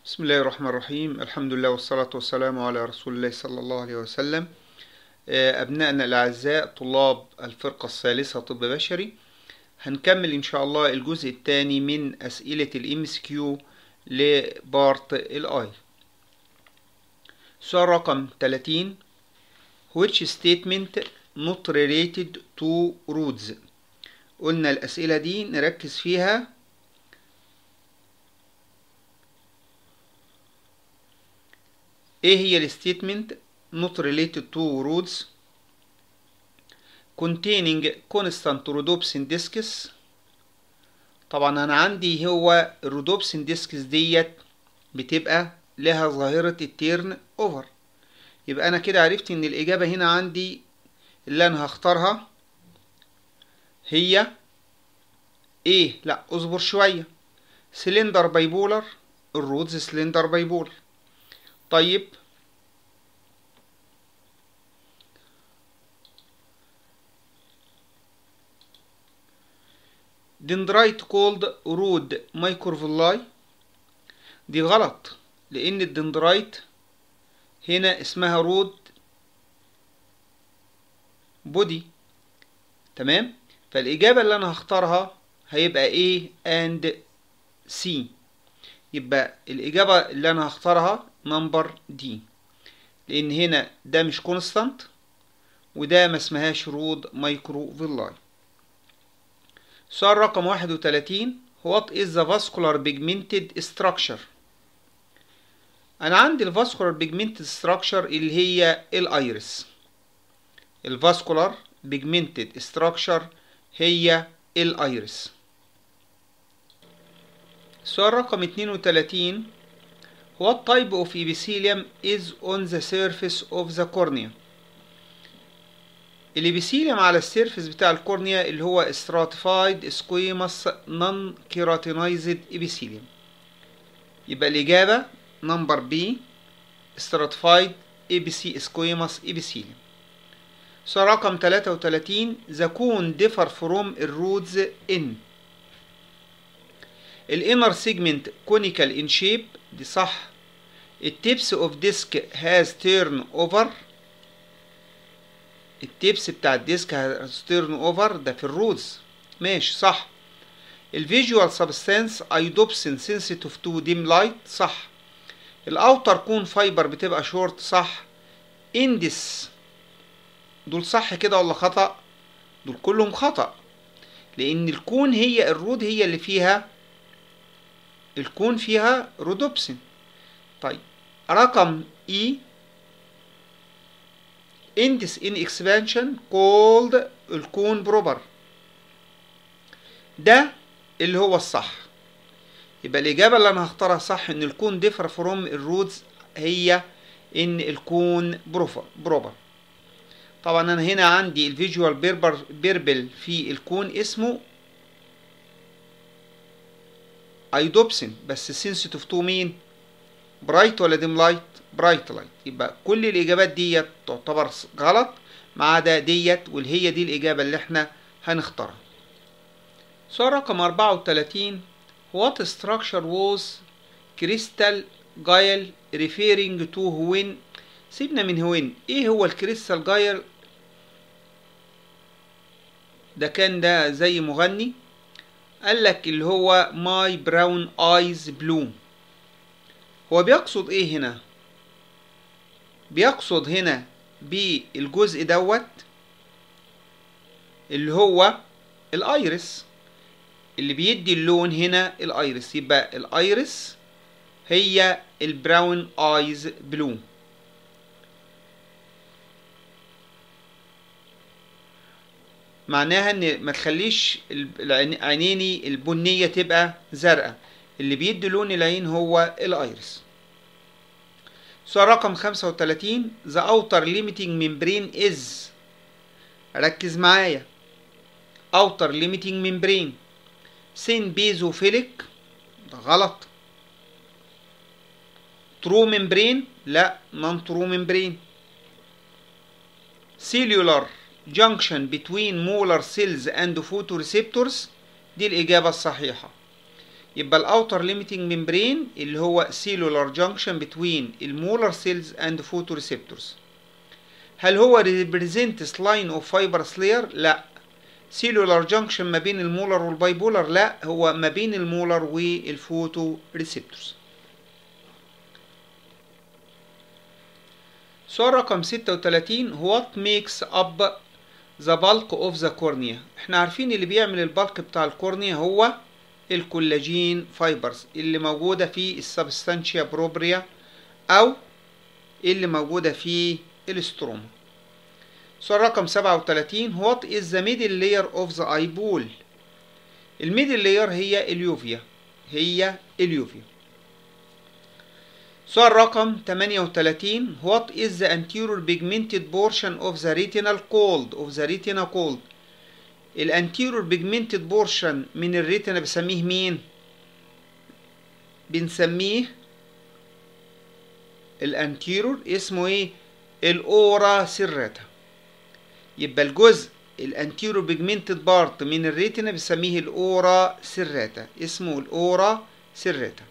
بسم الله الرحمن الرحيم الحمد لله والصلاة والسلام على رسول الله صلى الله عليه وسلم آه، أبنائنا الأعزاء طلاب الفرقة الثالثة طب بشري هنكمل إن شاء الله الجزء الثاني من أسئلة الام اس كيو لبارت الاي سؤال رقم 30 which statement not related to roads قلنا الأسئلة دي نركز فيها ايه هي الستيتمنت not related to roads containing constant rhodopsin discs طبعا انا عندي هو الرودوبسين ديسكس ديت بتبقى لها ظاهرة التيرن اوفر يبقى انا كده عرفت ان الاجابة هنا عندي اللي انا هختارها هي ايه لا اصبر شوية سلندر بايبولر الرودز سلندر بايبولر طيب دندرايت كولد رود مايكروفيلاي دي غلط لان الدندرايت هنا اسمها رود بودي تمام فالاجابه اللي انا هختارها هيبقى A and C يبقى الاجابه اللي انا هختارها نمبر دي لان هنا ده مش كونستانت وده ما اسمهاش رود مايكروفيلاي سؤال رقم 31 What is the vascular pigmented structure أنا عندي الفاسكولار pigmented structure اللي هي الأيرس الفاسكولار pigmented structure هي الأيرس سؤال رقم 32 What type of epithelium is on the surface of the cornea الابيثيليوم على السيرفس بتاع الكورنيا اللي هو stratified squamous non keratinized epithelium يبقى الإجابة نمبر بي stratified ABC squamous epithelium سؤال رقم 33 the cone differ from الرودز in الانر سيجمنت كونيكال in shape دي صح التيبس اوف ديسك has turn over التيبس بتاع الديسك هستيرن اوفر ده في الرودز ماشي صح الفيجوال سبستانس ايدوبسين سنسيتيف تو ديم لايت صح الاوتر كون فايبر بتبقى شورت صح اندس دول صح كده ولا خطا دول كلهم خطا لان الكون هي الرود هي اللي فيها الكون فيها رودوبسين طيب رقم اي index in expansion called الكون بروبر ده اللي هو الصح يبقى الإجابة اللي أنا هختارها صح إن الكون differ from الرودز هي إن الكون بروبر طبعا أنا هنا عندي الفيجوال بيربر بيربل في الكون اسمه ايدوبسين بس سنسيتيف تو مين برايت ولا ديم لايت برايت لايت يبقى كل الاجابات ديت تعتبر غلط ما عدا ديت واللي هي دي الاجابه اللي احنا هنختارها سؤال رقم 34 what structure was crystal جايل referring to when سيبنا من هوين ايه هو الكريستال جايل ده كان ده زي مغني قال لك اللي هو ماي براون ايز بلو هو بيقصد ايه هنا بيقصد هنا بالجزء دوت اللي هو الايرس اللي بيدي اللون هنا الايرس يبقى الايرس هي البراون ايز بلو معناها ان ما تخليش عينيني البنية تبقى زرقاء اللي بيدي لون العين هو الايرس سؤال رقم 35 the outer limiting membrane is ركز معايا outer limiting membrane سين بيزوفيليك ده غلط true membrane لا non true membrane cellular junction between molar cells and photoreceptors دي الإجابة الصحيحة يبقى الاوتر ليميتنج ممبرين اللي هو سيلولار جانكشن بتوين المولر سيلز اند فوتوريسبتورز هل هو ريبريزنتس لاين اوف فايبرس لاير لا سيلولار جانكشن ما بين المولر والبايبولر لا هو ما بين المولر والفوتو ريسبتورز سؤال رقم 36 what makes up the bulk of the cornea احنا عارفين اللي بيعمل البلك بتاع الكورنيا هو الكولاجين فايبرز اللي موجودة في السبستانشيا بروبريا أو اللي موجودة في الاستروما سؤال رقم 37 what is the middle layer of the eyeball الميدل لاير هي اليوفيا هي اليوفيا سؤال رقم 38 what is the anterior pigmented portion of the retinal called of the retina called الانتيرور بيجمنتد بورشن من الريتنا بسميه مين بنسميه الانتيرور اسمه ايه الاورا سيراتا يبقى الجزء الانتيرور بيجمنتد بارت من الريتنا بنسميه الاورا سيراتا اسمه الاورا سيراتا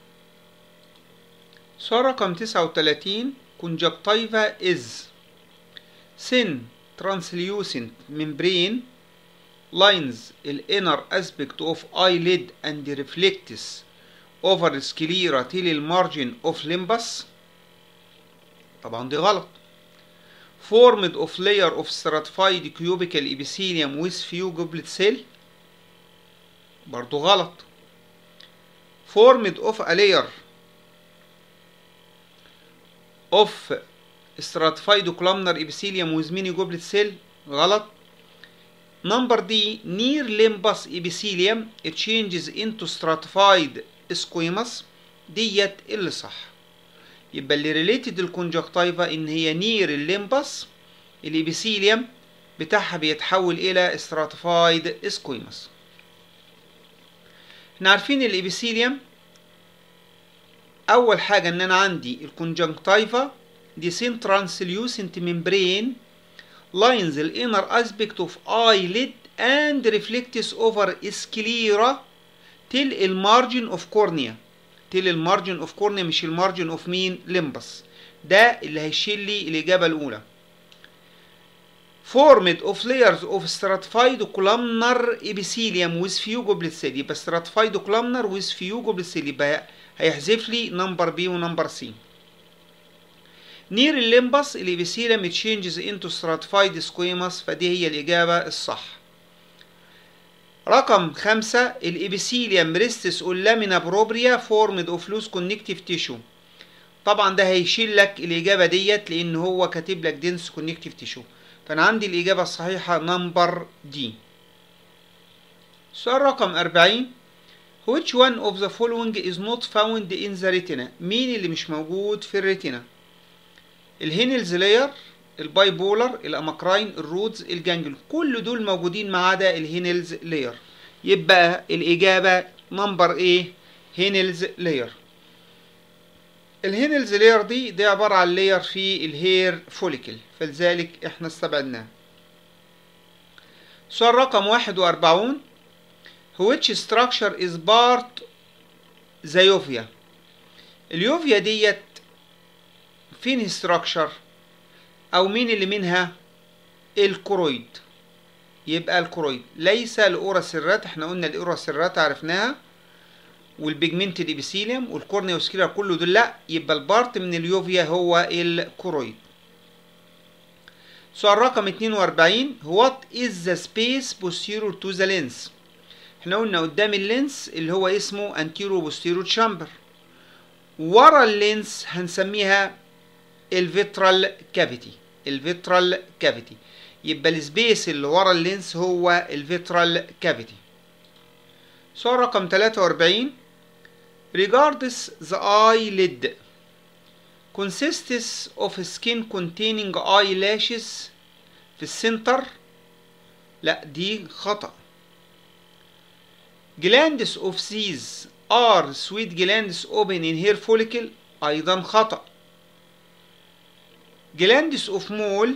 سؤال رقم 39 conjunctiva is thin translucent membrane lines the inner aspect of eyelid and reflects over sclera till the margin of limbus طبعا دي غلط formed of layer of stratified cubical epithelium with few goblet cell برضو غلط formed of a layer of stratified columnar epithelium with many goblet cell غلط Number D near limbus epithelium it changes into stratified squamous ديت اللي صح يبقى اللي ريليتد الكونجكتيفا ان هي نير الليمبس الابيثيليوم بتاعها بيتحول الى stratified squamous احنا عارفين الابيثيليوم اول حاجه ان انا عندي الكونجكتيفا دي سين ترانسليوسنت ممبرين lines the inner aspect of eyelid and reflects over sclera till المارجن of cornea till المارجن of cornea مش المارجن of مين limbus ده اللي هيشيل لي الإجابة الأولى formed of layers of stratified columnar epithelium with few goblet cell يبقى stratified columnar with few goblet cell يبقى هيحذف لي نمبر بي ونمبر سي نير الليمبس الابيثيليوم تشينجز انتو ستراتيفايد سكويماس فدي هي الإجابة الصح رقم خمسة الابيثيليوم ريستس لامينا بروبريا فورمد اوف لوز كونكتيف تيشو طبعا ده هيشيل لك الإجابة ديت لأن هو كاتب لك دينس كونكتيف تيشو فأنا عندي الإجابة الصحيحة نمبر دي سؤال رقم أربعين Which one of the following is not found in the retina مين اللي مش موجود في الريتنا الهينلز لاير الباي بولر الاماكراين الرودز الجانجل كل دول موجودين ما عدا الهينلز لاير يبقى الاجابه نمبر ايه هينلز لاير الهينلز لاير دي دي عباره عن لاير في الهير فوليكل فلذلك احنا استبعدناه سؤال رقم واحد وأربعون which structure is part the يوفيا اليوفيا ديت فين structure او مين اللي منها الكرويد يبقى الكرويد ليس الاورا سيرات احنا قلنا الاورا سيرات عرفناها والبيجمنتد ابيثيليوم والكورنيا والسكيلر كله دول لا يبقى البارت من اليوفيا هو الكرويد سؤال رقم 42 what is the space posterior to the lens احنا قلنا قدام اللينس اللي هو اسمه anterior posterior chamber ورا اللينس هنسميها الفيترال كافيتي الفيترال كافيتي يبقى السبيس اللي ورا اللينس هو الفيترال كافيتي سؤال رقم 43 regards the eyelid consists of skin containing eyelashes في السنتر لا دي خطأ glands of these are sweet glands open in hair follicle أيضا خطأ glands of mole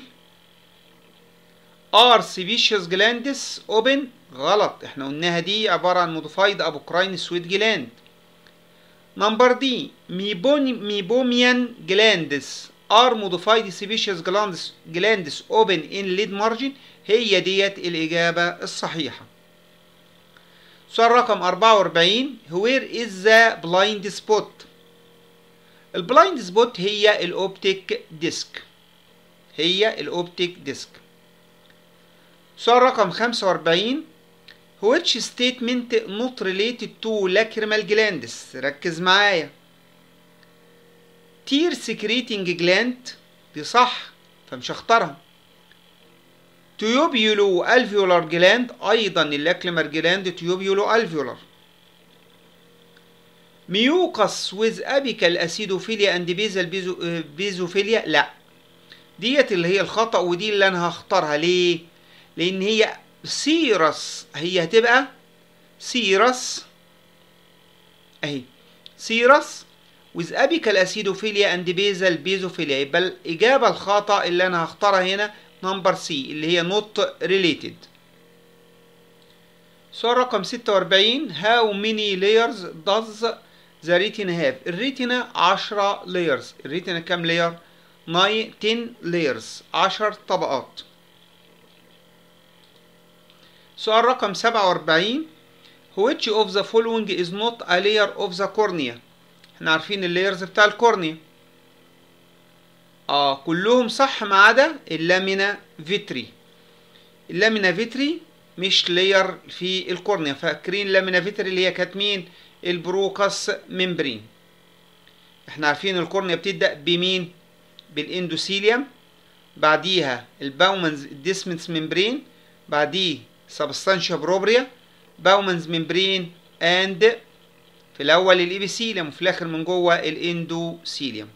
are sebaceous glands open غلط احنا قلناها دي عبارة عن modified apocrine sweet gland نمبر دي ميبوميان جلاندس are modified sebaceous glands glands open in lid margin هي ديت الإجابة الصحيحة سؤال رقم 44 where is the blind spot البلايند سبوت هي الاوبتيك ديسك هي الاوبتيك ديسك سؤال رقم 45 which statement not related to lacrimal glands ركز معايا tear secreting gland دي صح فمش هختارها تيوبيولو الفيولار جلاند ايضا اللاكريمال جلاند تيوبيولو الفيولار ميوكس with apical acidophila and basal بيزوفيليا لا ديت اللي هي الخطأ ودي اللي انا هختارها ليه لان هي سيرس هي هتبقى سيرس اهي سيرس with apical acidophila and basal بيزوفيليا يبقى الإجابة الخطأ اللي أنا هختارها هنا نمبر سي اللي هي not related سؤال رقم 46 how many layers does the retina have الريتنا 10 layers الريتنا كام layer 9 10 layers 10 طبقات سؤال رقم 47 which of the following is not a layer of the cornea احنا عارفين اللايرز بتاع الكورنيا اه كلهم صح ما عدا اللامينا فيتري اللامينا فيتري مش لاير في الكورنيا فاكرين اللامينا فيتري اللي هي كانت مين البروكاس ممبرين احنا عارفين الكورنيا بتبدا بمين بالاندوثيليوم بعديها الباومنز ديسمنس ممبرين بعديه سبستانشيا بروبريا باومنز ممبرين اند في الاول الابيثيليوم وفي الاخر من جوه الاندوثيليوم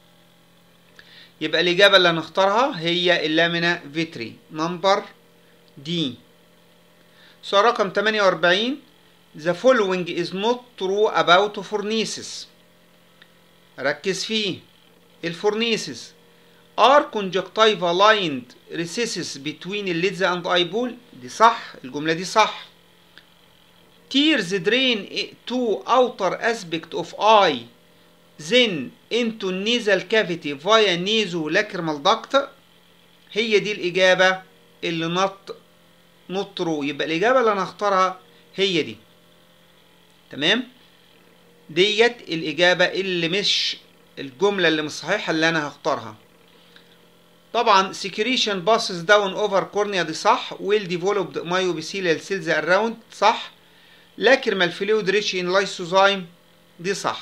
يبقى الاجابه اللي هنختارها هي اللامينا فيتري نمبر دي سؤال رقم 48 The following is not true about fornices ركز فيه الفورنيسز are conjunctiva lined recesses between الليدز and eyeball دي صح الجملة دي صح tears drain to outer aspect of eye then into nasal cavity via nasolacrimal duct هي دي الإجابة اللي نط نط رو يبقى الإجابة اللي أنا هختارها هي دي تمام ديت الإجابة اللي مش الجملة اللي مش صحيحة اللي أنا هختارها طبعا secretion passes down over cornea دي صح well developed myobicilial cells around صح lacrimal fluid rich in lysozyme دي صح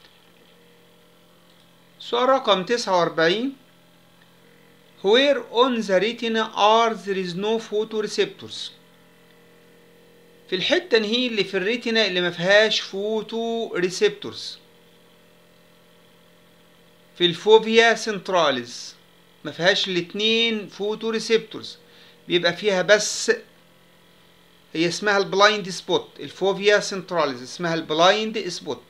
سؤال رقم 49 where on the retina are there is no photoreceptors في الحتة هي اللي في الريتنا اللي ما فيهاش فوتو ريسبتورز في الفوفيا سنتراليز ما فيهاش الاتنين فوتو ريسبتورز بيبقى فيها بس هي اسمها البلايند سبوت الفوفيا سنتراليز اسمها البلايند سبوت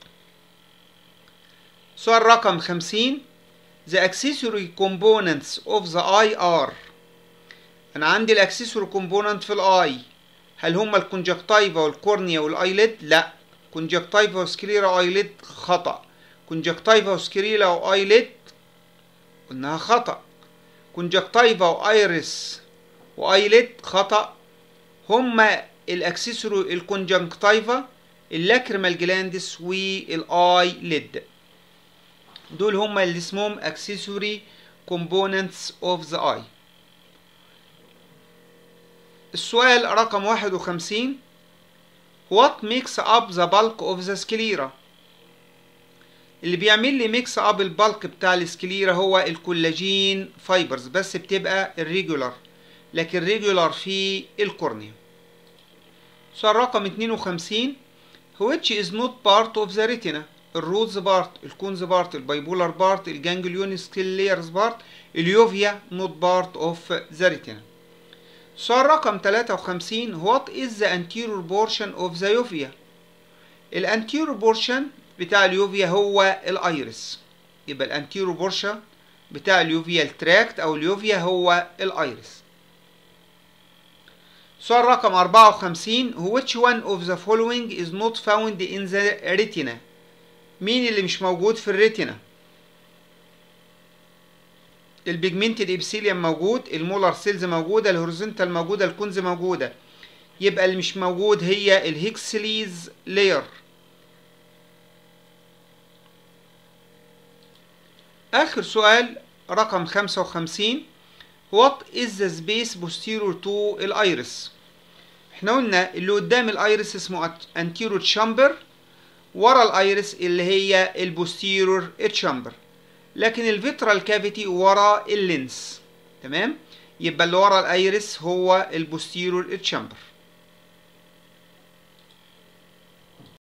سؤال رقم خمسين The accessory components of the eye are أنا عندي الأكسسوري كومبوننت في الآي هل هما الكونجكتيفا والكورنيا والايليد لا كونجكتيفا وسكليرا ايليد خطا كونجكتيفا وسكليرا وايليد قلناها خطا كونجكتيفا وايرس وايليد خطا هما الاكسسوري الكونجكتيفا اللاكريمال جلاندس والاي ليد دول هما اللي اسمهم accessory components of the eye السؤال رقم واحد وخمسين What makes up the bulk of the sclera اللي بيعمل لي ميكس اب البلك بتاع السكليرا هو الكولاجين فايبرز بس بتبقى الريجولار لكن ريجولار في الكورنيا سؤال رقم 52 which is not part of the retina الروز بارت الكونز بارت البايبولار بارت الجانجليون سكيليرز بارت اليوفيا not part of the retina سؤال رقم 53 what is the anterior portion of the uvea الانتيرور بورشن بتاع اليوفيا هو الايرس يبقى الانتيرور بورشن بتاع اليوفيا التراكت او اليوفيا هو الايرس سؤال رقم 54 which one of the following is not found in the retina مين اللي مش موجود في الريتنا البيجمنتد ابسيليوم موجود المولار سيلز موجوده الهوريزونتال موجوده الكونز موجوده يبقى اللي مش موجود هي الهيكسليز لاير اخر سؤال رقم 55 What is the space posterior to الايرس احنا قلنا اللي قدام الايرس اسمه anterior chamber ورا الايرس اللي هي البوستيرور تشامبر لكن الفيترال كافيتي ورا اللينس تمام يبقى اللي ورا الايرس هو البوستيرور تشامبر